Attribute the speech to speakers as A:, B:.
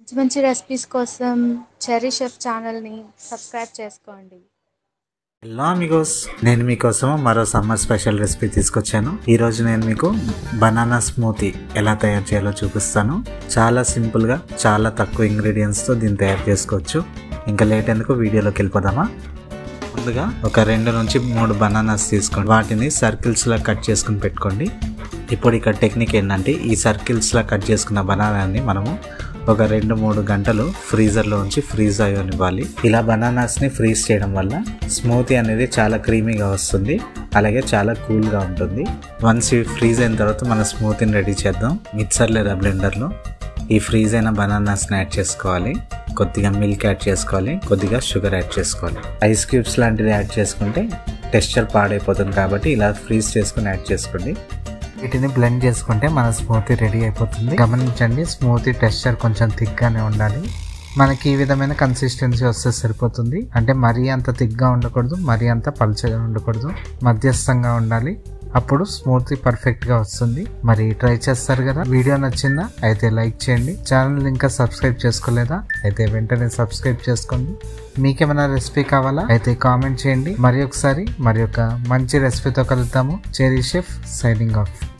A: మంచి మంచి రెసిపీస్ కోసం చెరీ షెఫ్ ఛానల్ని సబ్స్క్రైబ్ చేసుకోండి
B: హలో అమిగోస్ నేను మీకోసం మరో సమ్మర్ స్పెషల్ రెసిపీ తీసుకొచ్చాను ఈ రోజు నేను మీకు బనానా స్మూతీ ఎలా తయారు చేయాలో చూపిస్తాను చాలా సింపుల్గా చాలా తక్కువ ఇంగ్రీడియంట్స్తో దీన్ని తయారు చేసుకోవచ్చు ఇంకా లేట్ ఎందుకు వీడియోలోకి వెళ్ళిపోదామా ముందుగా ఒక రెండు నుంచి మూడు బనానాస్ తీసుకోండి వాటిని సర్కిల్స్లా కట్ చేసుకుని పెట్టుకోండి ఇప్పుడు ఇక్కడ టెక్నిక్ ఏంటంటే ఈ సర్కిల్స్లా కట్ చేసుకున్న బనానాని మనము ఒక రెండు మూడు గంటలు ఫ్రీజర్లో ఉంచి ఫ్రీజ్ అయ్యనివ్వాలి ఇలా బనానాస్ని ఫ్రీజ్ చేయడం వల్ల స్మూతీ అనేది చాలా క్రీమీగా వస్తుంది అలాగే చాలా కూల్గా ఉంటుంది వన్స్ ఇవి ఫ్రీజ్ అయిన తర్వాత మన స్మూతీని రెడీ చేద్దాం మిక్సర్ లేదా బ్లెండర్లో ఈ ఫ్రీజ్ అయిన బనానాస్ని యాడ్ చేసుకోవాలి కొద్దిగా మిల్క్ యాడ్ చేసుకోవాలి కొద్దిగా షుగర్ యాడ్ చేసుకోవాలి ఐస్ క్యూబ్స్ లాంటిది యాడ్ చేసుకుంటే టెక్స్చర్ పాడైపోతుంది కాబట్టి ఇలా ఫ్రీజ్ చేసుకుని యాడ్ చేసుకోండి వీటిని బ్లెండ్ చేసుకుంటే మన స్మూతీ రెడీ అయిపోతుంది గమనించండి స్మూతీ టెక్స్చర్ కొంచెం థిక్గానే ఉండాలి మనకి ఈ విధమైన కన్సిస్టెన్సీ వస్తే సరిపోతుంది అంటే మరీ అంత థిక్గా ఉండకూడదు మరీ అంత పల్చగా ఉండకూడదు మధ్యస్థంగా ఉండాలి అప్పుడు స్మూతీ పర్ఫెక్ట్గా వస్తుంది మరి ట్రై చేస్తారు కదా వీడియో నచ్చిందా అయితే లైక్ చేయండి ఛానల్ ఇంకా సబ్స్క్రైబ్ చేసుకోలేదా అయితే వెంటనే సబ్స్క్రైబ్ చేసుకోండి మీకేమైనా రెసిపీ కావాలా అయితే కామెంట్ చేయండి మరి ఒకసారి మరి ఒక మంచి రెసిపీతో కలుద్దాము చెరీ షెఫ్ సైనింగ్ ఆఫ్